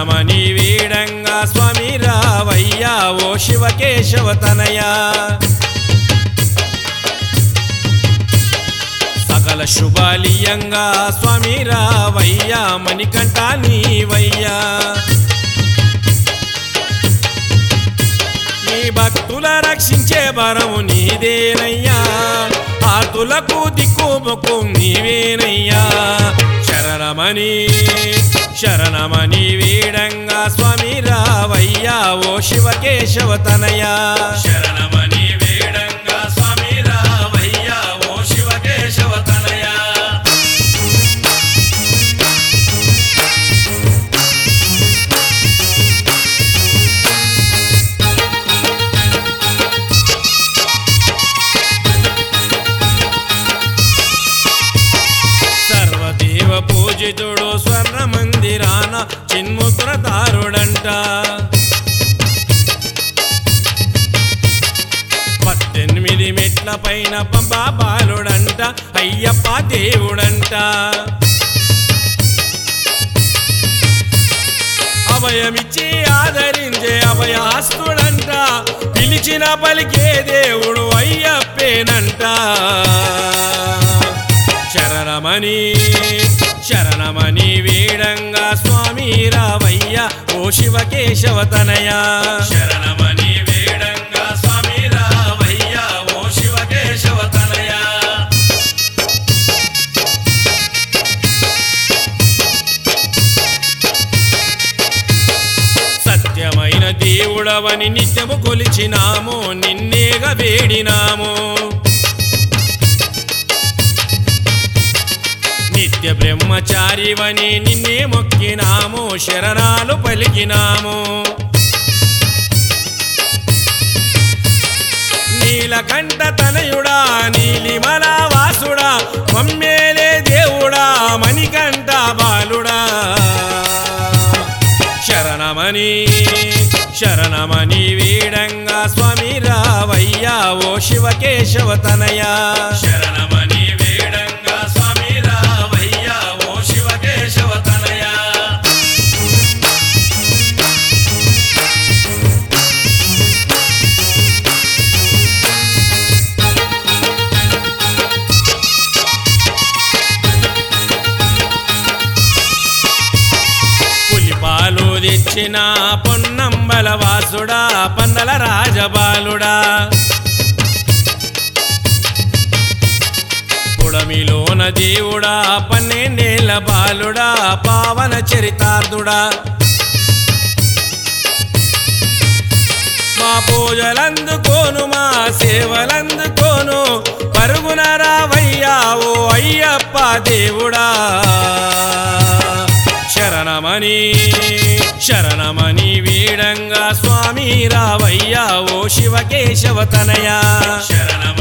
శరణమని వీడంగా స్వామి రావయ్యా ఓ శివకేశవ తనయా సకల శుభాలియంగా స్వామి రావయ్యా మణికంఠ నీవయ్యా నీ భక్తుల రక్షించే వరము నీదేనయ్యా ఆతులకు దిక్కుముకు నీవేనయ్యా శరణమని శరణమని వీడంగా స్వామి రావయ్యా ఓ శివకేశవ తనయా శరణమని వీడంగా స్వామి రావయ్యా ఓ శివకేశవ తనయా సర్వదేవ పూజితుడు స్వర్ణ మందిరాన చిన్ముద్రదారుడంట పద్దెనిమిది మెట్ల పైన పంబా బాలుడంట అయ్యప్ప దేవుడంట అభయమిచ్చి ఆదరించే అభయాస్తుడంట పిలిచిన పలికే దేవుడు అయ్యప్పేనంట శరణమని శరణమని వీడంగా స్వామి రావయ్య ఓ శివకేశవ తనయా శరణమని వీడంగా స్వామి రావయ్య ఓ శివకేశవ తనయా సత్యమైన దేవుడవని నిత్యము కొలిచినాము నిన్నేగా వేడినాము నిత్య బ్రహ్మచారివని నిన్నే మొక్కినాము శరణాలు పలికినాము నీలకంఠ తనయుడా నీలిమల వాసుడా మమ్మేలే దేవుడా మణికంఠ బాలుడా శరణమని శరణమని వీడంగా స్వామి రావయ్యా ఓ శివకేశవ తనయా శరణమని వీడంగా స్వామి రావయ్యా ఓ శివకేశవ తనయా పులిపాలు తెచ్చిన పొన్నంబల వాసుడా పందల రాజబాలుడా పుడమిలోన దేవుడా పన్నెండేళ్ల బాలుడా పావన చరితార్థుడా మా పూజలందుకోను మా సేవలందుకోను పరుగున రావయ్యా ఓ అయ్యప్ప దేవుడా శరణమని శరణమని వీడంగా స్వామి రావయ్యా ఓ శివకేశవ తనయా శరణమని